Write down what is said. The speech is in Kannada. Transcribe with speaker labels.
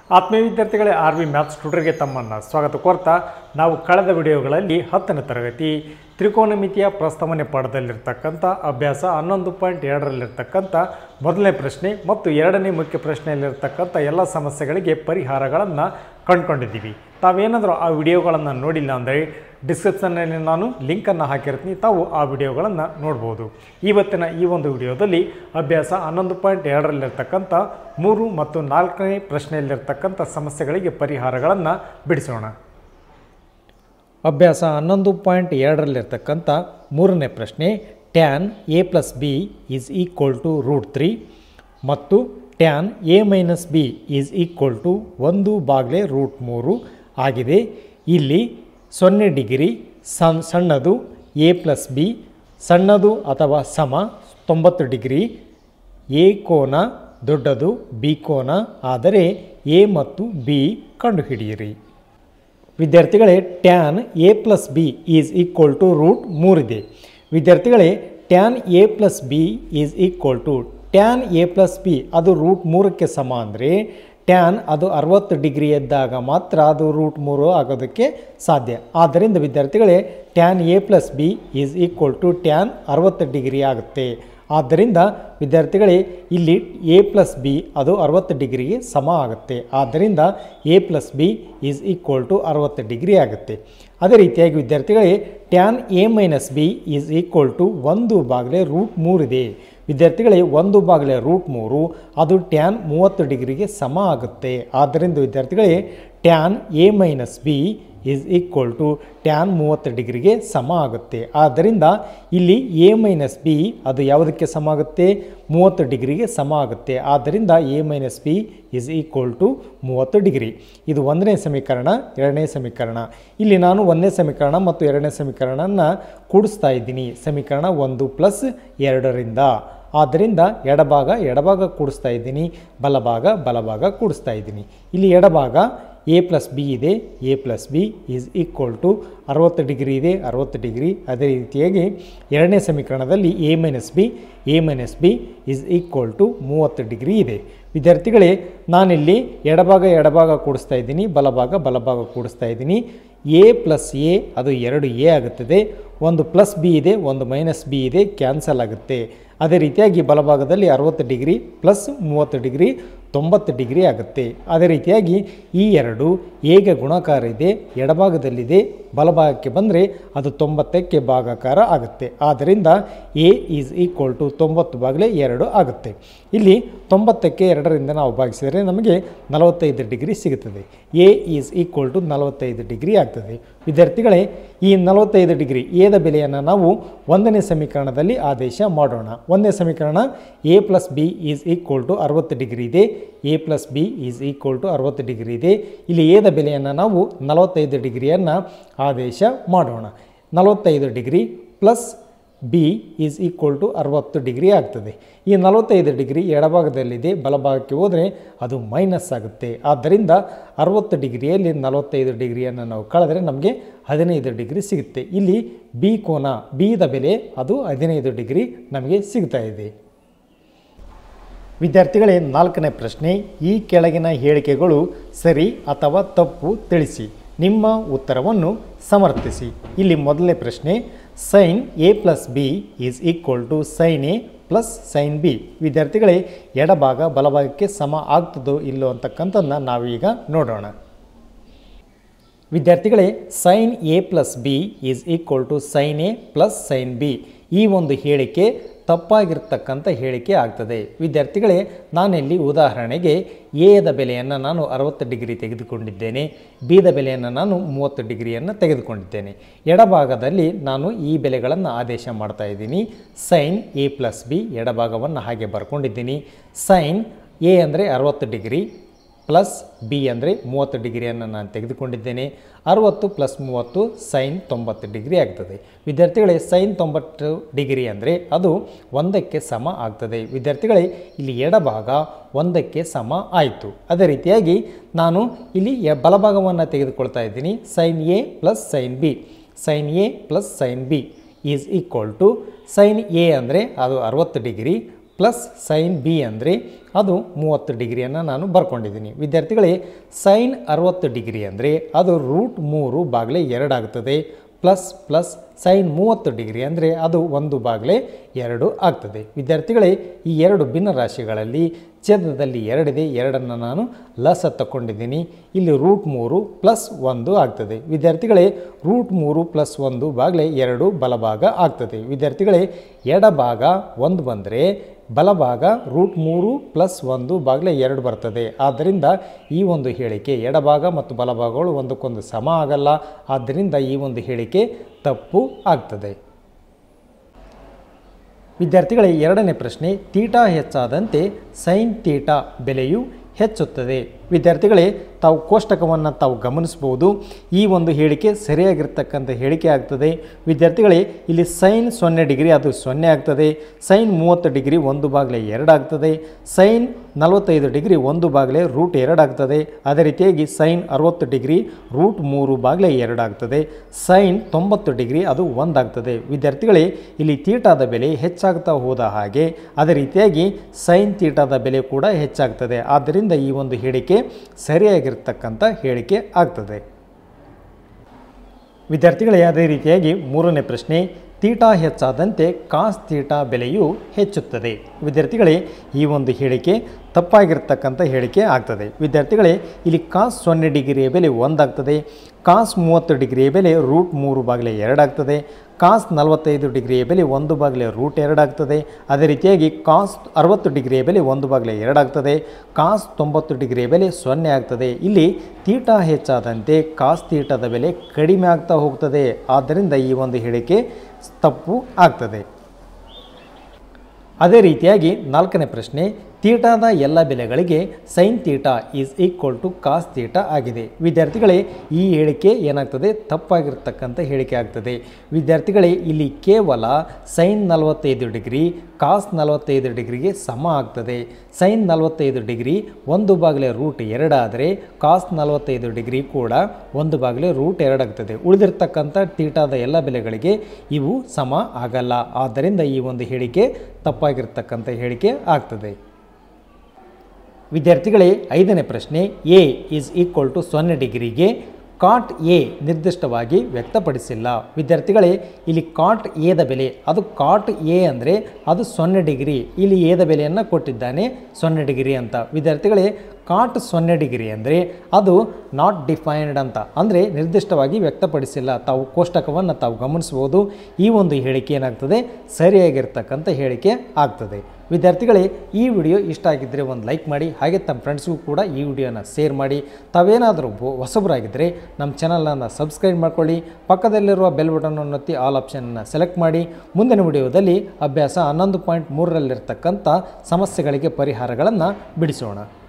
Speaker 1: ಆತ್ಮೀಯ ವಿದ್ಯಾರ್ಥಿಗಳೇ ಆರ್ ವಿ ಮ್ಯಾಥ್ಸ್ ಟ್ಯೂಟರ್ಗೆ ತಮ್ಮನ್ನು ಸ್ವಾಗತ ಕೋರ್ತಾ ನಾವು ಕಳೆದ ವಿಡಿಯೋಗಳಲ್ಲಿ ಹತ್ತನೇ ತರಗತಿ ತ್ರಿಕೋನಮಿತಿಯ ಪ್ರಸ್ತಾವನೆ ಪಾಠದಲ್ಲಿರ್ತಕ್ಕಂಥ ಅಭ್ಯಾಸ ಹನ್ನೊಂದು ಪಾಯಿಂಟ್ ಎರಡರಲ್ಲಿರ್ತಕ್ಕಂಥ ಮೊದಲನೇ ಪ್ರಶ್ನೆ ಮತ್ತು ಎರಡನೇ ಮುಖ್ಯ ಪ್ರಶ್ನೆಯಲ್ಲಿರ್ತಕ್ಕಂಥ ಎಲ್ಲ ಸಮಸ್ಯೆಗಳಿಗೆ ಪರಿಹಾರಗಳನ್ನು ಕಂಡುಕೊಂಡಿದ್ದೀವಿ ತಾವೇನಾದರೂ ಆ ವಿಡಿಯೋಗಳನ್ನು ನೋಡಿಲ್ಲ ಅಂದರೆ ಡಿಸ್ಕ್ರಿಪ್ಷನ್ನಲ್ಲಿ ನಾನು ಲಿಂಕನ್ನು ಹಾಕಿರ್ತೀನಿ ತಾವು ಆ ವಿಡಿಯೋಗಳನ್ನು ನೋಡ್ಬೋದು ಇವತ್ತಿನ ಈ ಒಂದು ವಿಡಿಯೋದಲ್ಲಿ ಅಭ್ಯಾಸ ಹನ್ನೊಂದು ಪಾಯಿಂಟ್ ಎರಡರಲ್ಲಿರ್ತಕ್ಕಂಥ ಮೂರು ಮತ್ತು ನಾಲ್ಕನೇ ಪ್ರಶ್ನೆಯಲ್ಲಿರ್ತಕ್ಕಂಥ ಸಮಸ್ಯೆಗಳಿಗೆ ಪರಿಹಾರಗಳನ್ನು ಬಿಡಿಸೋಣ ಅಭ್ಯಾಸ ಹನ್ನೊಂದು ಪಾಯಿಂಟ್ ಎರಡರಲ್ಲಿರ್ತಕ್ಕಂಥ ಮೂರನೇ ಪ್ರಶ್ನೆ tan A plus B is equal to root three ಮತ್ತು tan A minus B is equal to ಒಂದು ಬಾಗ್ಲೆ ರೂಟ್ ಮೂರು ಆಗಿದೆ ಇಲ್ಲಿ ಸೊನ್ನೆ ಡಿಗ್ರಿ ಸಣ್ಣ ಸಣ್ಣದು ಎ ಪ್ಲಸ್ ಬಿ ಸಣ್ಣದು ಅಥವಾ ಸಮ ತೊಂಬತ್ತು ಡಿಗ್ರಿ ಎ ಕೋನ ದೊಡ್ಡದು ಬಿ ಕೋನ ಆದರೆ ಎ ಮತ್ತು ಬಿ ಕಂಡುಹಿಡಿಯಿರಿ ವಿದ್ಯಾರ್ಥಿಗಳೇ tan A plus B is equal to root ಮೂರಿದೆ ವಿದ್ಯಾರ್ಥಿಗಳೇ tan A plus B is equal to tan A plus B ಅದು ರೂಟ್ ಮೂರಕ್ಕೆ ಸಮ ಅಂದರೆ ಟ್ಯಾನ್ ಅದು ಅರವತ್ತು ಡಿಗ್ರಿ ಇದ್ದಾಗ ಮಾತ್ರ ಅದು ರೂಟ್ ಮೂರು ಆಗೋದಕ್ಕೆ ಸಾಧ್ಯ ಆದ್ದರಿಂದ ವಿದ್ಯಾರ್ಥಿಗಳೇ tan A plus B is equal to tan ಅರವತ್ತು ಡಿಗ್ರಿ ಆಗುತ್ತೆ ಆದ್ದರಿಂದ ವಿದ್ಯಾರ್ಥಿಗಳೇ ಇಲ್ಲಿ ಎ ಪ್ಲಸ್ ಬಿ ಅದು ಅರವತ್ತು ಡಿಗ್ರಿಗೆ ಸಮ ಆಗುತ್ತೆ ಆದ್ದರಿಂದ A plus B is equal to ಅರವತ್ತು ಡಿಗ್ರಿ ಆಗುತ್ತೆ ಅದೇ ರೀತಿಯಾಗಿ ವಿದ್ಯಾರ್ಥಿಗಳೇ tan A minus B is equal to ಒಂದು ಬಾಗಿಲೆ ರೂಟ್ ಮೂರಿದೆ ವಿದ್ಯಾರ್ಥಿಗಳೇ ಒಂದು ಬಾಗಿಲೆ ರೂಟ್ ಮೂರು ಅದು ಟ್ಯಾನ್ ಮೂವತ್ತು ಡಿಗ್ರಿಗೆ ಸಮ ಆಗುತ್ತೆ ಆದ್ದರಿಂದ ವಿದ್ಯಾರ್ಥಿಗಳೇ tan A minus B is equal to tan ಮೂವತ್ತು ಡಿಗ್ರಿಗೆ ಸಮ ಆಗುತ್ತೆ ಆದ್ದರಿಂದ ಇಲ್ಲಿ ಎ ಮೈನಸ್ ಬಿ ಅದು ಯಾವುದಕ್ಕೆ ಸಮ ಆಗುತ್ತೆ ಮೂವತ್ತು ಡಿಗ್ರಿಗೆ ಸಮ ಆಗುತ್ತೆ ಆದ್ದರಿಂದ A minus B is equal to ಮೂವತ್ತು ಡಿಗ್ರಿ ಇದು ಒಂದನೇ ಸಮೀಕರಣ ಎರಡನೇ ಸಮೀಕರಣ ಇಲ್ಲಿ ನಾನು ಒಂದನೇ ಸಮೀಕರಣ ಮತ್ತು ಎರಡನೇ ಸಮೀಕರಣನ ಕೂಡಿಸ್ತಾ ಇದ್ದೀನಿ ಸಮೀಕರಣ ಒಂದು ಪ್ಲಸ್ ಎರಡರಿಂದ ಆದ್ದರಿಂದ ಎಡಭಾಗ ಎಡಭಾಗ ಕೂಡಿಸ್ತಾ ಇದ್ದೀನಿ ಬಲಭಾಗ ಬಲಭಾಗ ಕೂಡಿಸ್ತಾ ಇದ್ದೀನಿ ಇಲ್ಲಿ ಎಡಭಾಗ ಎ ಪ್ಲಸ್ ಬಿ ಇದೆ A plus B is equal to ಅರವತ್ತು ಡಿಗ್ರಿ ಇದೆ ಅರವತ್ತು ಡಿಗ್ರಿ ಅದೇ ರೀತಿಯಾಗಿ ಎರಡನೇ ಸಮೀಕರಣದಲ್ಲಿ A minus B A minus B is equal to ಮೂವತ್ತು ಡಿಗ್ರಿ ಇದೆ ವಿದ್ಯಾರ್ಥಿಗಳೇ ನಾನಿಲ್ಲಿ ಎಡಭಾಗ ಎಡಭಾಗ ಕೂಡಿಸ್ತಾ ಇದ್ದೀನಿ ಬಲಭಾಗ ಬಲಭಾಗ ಕೂಡಿಸ್ತಾ ಇದ್ದೀನಿ ಎ ಪ್ಲಸ್ ಎ ಅದು ಎರಡು ಎ ಆಗುತ್ತದೆ ಒಂದು ಪ್ಲಸ್ ಬಿ ಇದೆ ಒಂದು ಮೈನಸ್ ಬಿ ಇದೆ ಕ್ಯಾನ್ಸಲ್ ಆಗುತ್ತೆ ಅದೇ ರೀತಿಯಾಗಿ ಬಲಭಾಗದಲ್ಲಿ ಅರವತ್ತು ಡಿಗ್ರಿ ಪ್ಲಸ್ ಮೂವತ್ತು ಡಿಗ್ರಿ ತೊಂಬತ್ತು ಡಿಗ್ರಿ ಆಗುತ್ತೆ ಅದೇ ರೀತಿಯಾಗಿ ಈ ಎರಡು ಹೇಗೆ ಗುಣಾಕಾರ ಇದೆ ಎಡಭಾಗದಲ್ಲಿದೆ ಬಲಭಾಗಕ್ಕೆ ಬಂದರೆ ಅದು ತೊಂಬತ್ತಕ್ಕೆ ಭಾಗಾಕಾರ ಆಗುತ್ತೆ ಆದ್ದರಿಂದ ಎ ಈಸ್ ಈಕ್ವಲ್ ಟು ತೊಂಬತ್ತು ಬಾಗಿಲೆ ಎರಡು ಆಗುತ್ತೆ ಇಲ್ಲಿ ತೊಂಬತ್ತಕ್ಕೆ ಎರಡರಿಂದ ನಾವು ಭಾಗಿಸಿದರೆ ನಮಗೆ ನಲವತ್ತೈದು ಡಿಗ್ರಿ ಸಿಗುತ್ತದೆ ಎ ಈಸ್ ಈಕ್ವಲ್ ಟು ನಲವತ್ತೈದು ಡಿಗ್ರಿ ಆಗ್ತದೆ ವಿದ್ಯಾರ್ಥಿಗಳೇ ಈ ನಲವತ್ತೈದು ಡಿಗ್ರಿ ಎದ ಬೆಲೆಯನ್ನು ನಾವು ಒಂದನೇ ಸಮೀಕರಣದಲ್ಲಿ ಆದೇಶ ಮಾಡೋಣ ಒಂದನೇ ಸಮೀಕರಣ A plus B is equal to ಅರವತ್ತು ಡಿಗ್ರಿ ಇದೆ A plus B is equal to ಅರವತ್ತು ಡಿಗ್ರಿ ಇದೆ ಇಲ್ಲಿ ಎದ ಬೆಲೆಯನ್ನು ನಾವು ನಲವತ್ತೈದು ಡಿಗ್ರಿಯನ್ನು ಆದೇಶ ಮಾಡೋಣ ನಲವತ್ತೈದು degree plus B is equal to ಅರವತ್ತು ಡಿಗ್ರಿ ಆಗ್ತದೆ ಈ ನಲವತ್ತೈದು ಡಿಗ್ರಿ ಎಡಭಾಗದಲ್ಲಿದೆ ಬಲಭಾಗಕ್ಕೆ ಹೋದರೆ ಅದು ಮೈನಸ್ ಆಗುತ್ತೆ ಆದ್ದರಿಂದ ಅರವತ್ತು ಡಿಗ್ರಿಯಲ್ಲಿ ನಲವತ್ತೈದು ಡಿಗ್ರಿಯನ್ನು ನಾವು ಕಳೆದರೆ ನಮಗೆ ಹದಿನೈದು ಡಿಗ್ರಿ ಸಿಗುತ್ತೆ ಇಲ್ಲಿ ಬಿ ಕೋನ ಬಿದ ಬೆಲೆ ಅದು ಹದಿನೈದು ಡಿಗ್ರಿ ನಮಗೆ ಸಿಗ್ತಾ ಇದೆ ವಿದ್ಯಾರ್ಥಿಗಳೇ ನಾಲ್ಕನೇ ಪ್ರಶ್ನೆ ಈ ಕೆಳಗಿನ ಹೇಳಿಕೆಗಳು ಸರಿ ಅಥವಾ ತಪ್ಪು ತಿಳಿಸಿ ನಿಮ್ಮ ಉತ್ತರವನ್ನು ಸಮರ್ಥಿಸಿ ಇಲ್ಲಿ ಮೊದಲನೇ ಪ್ರಶ್ನೆ sine A plus B is equal to sine A plus sine B ವಿದ್ಯಾರ್ಥಿಗಳೇ ಎಡಭಾಗ ಬಲಭಾಗಕ್ಕೆ ಸಮ ಆಗ್ತದೋ ಇಲ್ಲೋ ಅಂತಕ್ಕಂಥದ್ದನ್ನ ನಾವೀಗ ನೋಡೋಣ ವಿದ್ಯಾರ್ಥಿಗಳೇ sine A plus B is equal to sine A plus sine B ಈ ಒಂದು ಹೇಳಿಕೆ ತಪ್ಪಾಗಿರ್ತಕ್ಕಂಥ ಹೇಳಿಕೆ ಆಗ್ತದೆ ವಿದ್ಯಾರ್ಥಿಗಳೇ ನಾನಿಲ್ಲಿ ಉದಾಹರಣೆಗೆ ಎದ ಬೆಲೆಯನ್ನು ನಾನು ಅರವತ್ತು ಡಿಗ್ರಿ ತೆಗೆದುಕೊಂಡಿದ್ದೇನೆ ಬಿದ ಬೆಲೆಯನ್ನು ನಾನು ಮೂವತ್ತು ಡಿಗ್ರಿಯನ್ನು ತೆಗೆದುಕೊಂಡಿದ್ದೇನೆ ಎಡಭಾಗದಲ್ಲಿ ನಾನು ಈ ಬೆಲೆಗಳನ್ನು ಆದೇಶ ಮಾಡ್ತಾ ಇದ್ದೀನಿ ಸೈನ್ ಎ ಪ್ಲಸ್ ಬಿ ಎಡಭಾಗವನ್ನು ಹಾಗೆ ಬರ್ಕೊಂಡಿದ್ದೀನಿ ಸೈನ್ ಎ ಅಂದರೆ ಅರವತ್ತು ಡಿಗ್ರಿ ಪ್ಲಸ್ ಬಿ ಅಂದರೆ ಮೂವತ್ತು ಡಿಗ್ರಿಯನ್ನು ನಾನು ತೆಗೆದುಕೊಂಡಿದ್ದೇನೆ ಅರುವತ್ತು ಪ್ಲಸ್ ಮೂವತ್ತು ಸೈನ್ ತೊಂಬತ್ತು ಡಿಗ್ರಿ ಆಗ್ತದೆ ವಿದ್ಯಾರ್ಥಿಗಳೇ ಸೈನ್ ತೊಂಬತ್ತು ಡಿಗ್ರಿ ಅಂದರೆ ಅದು ಒಂದಕ್ಕೆ ಸಮ ಆಗ್ತದೆ ವಿದ್ಯಾರ್ಥಿಗಳೇ ಇಲ್ಲಿ ಎಡಭಾಗ ಒಂದಕ್ಕೆ ಸಮ ಆಯಿತು ಅದೇ ರೀತಿಯಾಗಿ ನಾನು ಇಲ್ಲಿ ಎ- ಬಲಭಾಗವನ್ನು ತೆಗೆದುಕೊಳ್ತಾ ಇದ್ದೀನಿ sine A plus sine B sine A plus sine B is equal to sine A ಅಂದರೆ ಅದು ಅರವತ್ತು ಡಿಗ್ರಿ ಪ್ಲಸ್ ಸೈನ್ ಬಿ ಅಂದರೆ ಅದು ಮೂವತ್ತು ಡಿಗ್ರಿಯನ್ನು ನಾನು ಬರ್ಕೊಂಡಿದ್ದೀನಿ ವಿದ್ಯಾರ್ಥಿಗಳೇ ಸೈನ್ ಅರವತ್ತು ಡಿಗ್ರಿ ಅಂದರೆ ಅದು ರೂಟ್ ಮೂರು ಬಾಗಿಲೆ ಎರಡಾಗ್ತದೆ ಪ್ಲಸ್ ಪ್ಲಸ್ ಸೈನ್ ಮೂವತ್ತು ಡಿಗ್ರಿ ಅಂದರೆ ಅದು ಒಂದು ಬಾಗಿಲೆ ಎರಡು ಆಗ್ತದೆ ವಿದ್ಯಾರ್ಥಿಗಳೇ ಈ ಎರಡು ಭಿನ್ನ ರಾಶಿಗಳಲ್ಲಿ ಛೇದದಲ್ಲಿ ಎರಡಿದೆ ಎರಡನ್ನು ನಾನು ಲಸ ತಗೊಂಡಿದ್ದೀನಿ ಇಲ್ಲಿ ರೂಟ್ ಮೂರು ಪ್ಲಸ್ ಒಂದು ಆಗ್ತದೆ ವಿದ್ಯಾರ್ಥಿಗಳೇ ರೂಟ್ ಮೂರು ಪ್ಲಸ್ ಒಂದು ಬಾಗಿಲೆ ಎರಡು ಬಲಭಾಗ ಆಗ್ತದೆ ವಿದ್ಯಾರ್ಥಿಗಳೇ ಎಡಭಾಗ ಒಂದು ಬಂದರೆ ಬಲಭಾಗ ರೂಟ್ ಮೂರು ಪ್ಲಸ್ ಒಂದು ಬಾಗಿಲೆ ಎರಡು ಬರ್ತದೆ ಆದ್ದರಿಂದ ಈ ಒಂದು ಹೇಳಿಕೆ ಎಡಭಾಗ ಮತ್ತು ಬಲಭಾಗಗಳು ಒಂದಕ್ಕೊಂದು ಸಮ ಆಗಲ್ಲ ಆದ್ದರಿಂದ ಈ ಒಂದು ಹೇಳಿಕೆ ತಪ್ಪು ಆಗ್ತದೆ ವಿದ್ಯಾರ್ಥಿಗಳ ಎರಡನೇ ಪ್ರಶ್ನೆ ತೀಟಾ ಹೆಚ್ಚಾದಂತೆ ಸೈನ್ ತೀಟಾ ಬೆಲೆಯು ಹೆಚ್ಚುತ್ತದೆ ವಿದ್ಯಾರ್ಥಿಗಳೇ ತಾವು ಕೋಷ್ಟಕವನ್ನು ತಾವು ಗಮನಿಸ್ಬೋದು ಈ ಒಂದು ಹೇಳಿಕೆ ಸರಿಯಾಗಿರ್ತಕ್ಕಂಥ ಹೇಳಿಕೆ ಆಗ್ತದೆ ವಿದ್ಯಾರ್ಥಿಗಳೇ ಇಲ್ಲಿ ಸೈನ್ ಸೊನ್ನೆ ಡಿಗ್ರಿ ಅದು ಸೊನ್ನೆ ಆಗ್ತದೆ ಸೈನ್ ಮೂವತ್ತು ಡಿಗ್ರಿ ಒಂದು ಬಾಗಿಲೆ ಎರಡು ಆಗ್ತದೆ ಸೈನ್ ನಲವತ್ತೈದು ಡಿಗ್ರಿ ಒಂದು ಬಾಗಿಲೆ ರೂಟ್ ಎರಡು ಆಗ್ತದೆ ಅದೇ ರೀತಿಯಾಗಿ ಸೈನ್ ಅರವತ್ತು ಡಿಗ್ರಿ ರೂಟ್ ಮೂರು ಬಾಗಿಲೆ ಎರಡು ಆಗ್ತದೆ ಸೈನ್ ತೊಂಬತ್ತು ಡಿಗ್ರಿ ಅದು ಒಂದಾಗ್ತದೆ ವಿದ್ಯಾರ್ಥಿಗಳೇ ಇಲ್ಲಿ ತೀಟಾದ ಬೆಲೆ ಹೆಚ್ಚಾಗ್ತಾ ಹೋದ ಹಾಗೆ ಅದೇ ರೀತಿಯಾಗಿ ಸೈನ್ ತೀಟಾದ ಬೆಲೆ ಕೂಡ ಹೆಚ್ಚಾಗ್ತದೆ ಆದ್ದರಿಂದ ಈ ಒಂದು ಹೇಳಿಕೆ ಸರಿಯಾಗಿರ್ತಕ್ಕಂಥ ಹೇಳಿಕೆ ಆಗ್ತದೆ ವಿದ್ಯಾರ್ಥಿಗಳೇ ಅದೇ ರೀತಿಯಾಗಿ ಮೂರನೇ ಪ್ರಶ್ನೆ ತೀಟಾ ಹೆಚ್ಚಾದಂತೆ ಕಾಸ್ ತೀಟಾ ಬೆಲೆಯು ಹೆಚ್ಚುತ್ತದೆ ವಿದ್ಯಾರ್ಥಿಗಳೇ ಈ ಒಂದು ಹೇಳಿಕೆ ತಪ್ಪಾಗಿರ್ತಕ್ಕಂಥ ಹೇಳಿಕೆ ಆಗ್ತದೆ ವಿದ್ಯಾರ್ಥಿಗಳೇ ಇಲ್ಲಿ ಕಾಸ್ ಸೊನ್ನೆ ಡಿಗ್ರಿಯ ಬೆಲೆ ಒಂದಾಗ್ತದೆ ಕಾಸ್ ಮೂವತ್ತು ಡಿಗ್ರಿಯ ಬೆಲೆ ರೂಟ್ ಮೂರು ಬಾಗಿಲೆ ಎರಡಾಗ್ತದೆ ಕಾಸ್ ನಲವತ್ತೈದು ಡಿಗ್ರಿಯ ಬೆಲೆ ಒಂದು ಬಾಗಿಲೆ ರೂಟ್ ಎರಡಾಗ್ತದೆ ಅದೇ ರೀತಿಯಾಗಿ ಕಾಸ್ ಅರವತ್ತು ಡಿಗ್ರಿಯ ಬೆಲೆ ಒಂದು ಬಾಗಿಲೆ ಎರಡಾಗ್ತದೆ ಕಾಸ್ ತೊಂಬತ್ತು ಡಿಗ್ರಿಯ ಬೆಲೆ ಸೊನ್ನೆ ಆಗ್ತದೆ ಇಲ್ಲಿ ತೀಟಾ ಹೆಚ್ಚಾದಂತೆ ಕಾಸ್ ತೀಟದ ಬೆಲೆ ಕಡಿಮೆ ಆಗ್ತಾ ಹೋಗ್ತದೆ ಆದ್ದರಿಂದ ಈ ಒಂದು ಹೇಳಿಕೆ ತಪ್ಪು ಆಗ್ತದೆ ಅದೇ ರೀತಿಯಾಗಿ ನಾಲ್ಕನೇ ಪ್ರಶ್ನೆ ತೀಟಾದ ಎಲ್ಲ ಬೆಲೆಗಳಿಗೆ sine theta is equal to cos theta ಆಗಿದೆ ವಿದ್ಯಾರ್ಥಿಗಳೇ ಈ ಹೇಳಿಕೆ ಏನಾಗ್ತದೆ ತಪ್ಪಾಗಿರ್ತಕ್ಕಂಥ ಹೇಳಿಕೆ ಆಗ್ತದೆ ವಿದ್ಯಾರ್ಥಿಗಳೇ ಇಲ್ಲಿ ಕೇವಲ ಸೈನ್ ನಲವತ್ತೈದು ಡಿಗ್ರಿ ಕಾಸ್ ನಲವತ್ತೈದು ಡಿಗ್ರಿಗೆ ಸಮ ಆಗ್ತದೆ ಸೈನ್ ನಲವತ್ತೈದು ಡಿಗ್ರಿ ಒಂದು ಬಾಗಿಲೆ ರೂಟ್ ಎರಡಾದರೆ ಕಾಸ್ ನಲವತ್ತೈದು ಡಿಗ್ರಿ ಕೂಡ ಒಂದು ಬಾಗಿಲೆ ರೂಟ್ ಎರಡಾಗ್ತದೆ ಉಳಿದಿರ್ತಕ್ಕಂಥ ತೀಟಾದ ಎಲ್ಲ ಬೆಲೆಗಳಿಗೆ ಇವು ಸಮ ಆಗಲ್ಲ ಆದ್ದರಿಂದ ಈ ಒಂದು ಹೇಳಿಕೆ ತಪ್ಪಾಗಿರ್ತಕ್ಕಂಥ ಹೇಳಿಕೆ ಆಗ್ತದೆ ವಿದ್ಯಾರ್ಥಿಗಳೇ ಐದನೇ ಪ್ರಶ್ನೆ ಎ ಈಸ್ ಈಕ್ವಲ್ ಟು ಸೊನ್ನೆ ಡಿಗ್ರಿಗೆ ಕಾಟ್ ಎ ನಿರ್ದಿಷ್ಟವಾಗಿ ವ್ಯಕ್ತಪಡಿಸಿಲ್ಲ ವಿದ್ಯಾರ್ಥಿಗಳೇ ಇಲ್ಲಿ ಕಾಟ್ ಎದ ಬೆಲೆ ಅದು ಕಾಟ್ ಎ ಅಂದರೆ ಅದು ಸೊನ್ನೆ ಡಿಗ್ರಿ ಇಲ್ಲಿ ಎದ ಬೆಲೆಯನ್ನು ಕೊಟ್ಟಿದ್ದಾನೆ ಸೊನ್ನೆ ಡಿಗ್ರಿ ಅಂತ ವಿದ್ಯಾರ್ಥಿಗಳೇ ಕಾಟ್ ಸೊನ್ನೆ ಡಿಗ್ರಿ ಅಂದರೆ ಅದು ನಾಟ್ ಡಿಫೈನ್ಡ್ ಅಂತ ಅಂದರೆ ನಿರ್ದಿಷ್ಟವಾಗಿ ವ್ಯಕ್ತಪಡಿಸಿಲ್ಲ ತಾವು ಕೋಷ್ಟಕವನ್ನು ತಾವು ಗಮನಿಸ್ಬೋದು ಈ ಒಂದು ಹೇಳಿಕೆ ಏನಾಗ್ತದೆ ಸರಿಯಾಗಿರ್ತಕ್ಕಂಥ ಹೇಳಿಕೆ ಆಗ್ತದೆ ವಿದ್ಯಾರ್ಥಿಗಳೇ ಈ ವಿಡಿಯೋ ಇಷ್ಟ ಆಗಿದ್ದರೆ ಒಂದು ಲೈಕ್ ಮಾಡಿ ಹಾಗೆ ತಮ್ಮ ಫ್ರೆಂಡ್ಸ್ಗೂ ಕೂಡ ಈ ವಿಡಿಯೋನ ಶೇರ್ ಮಾಡಿ ತಾವೇನಾದರೂ ಬೊ- ಹೊಸಬರಾಗಿದ್ದರೆ ನಮ್ಮ ಚಾನಲನ್ನು ಸಬ್ಸ್ಕ್ರೈಬ್ ಮಾಡ್ಕೊಳ್ಳಿ ಪಕ್ಕದಲ್ಲಿರುವ ಬೆಲ್ ಬಟನನ್ನು ಒತ್ತಿ ಆಲ್ ಆಪ್ಷನನ್ನು ಸೆಲೆಕ್ಟ್ ಮಾಡಿ ಮುಂದಿನ ವಿಡಿಯೋದಲ್ಲಿ ಅಭ್ಯಾಸ ಹನ್ನೊಂದು ಪಾಯಿಂಟ್ ಮೂರರಲ್ಲಿರ್ತಕ್ಕಂಥ ಸಮಸ್ಯೆಗಳಿಗೆ ಪರಿಹಾರಗಳನ್ನು ಬಿಡಿಸೋಣ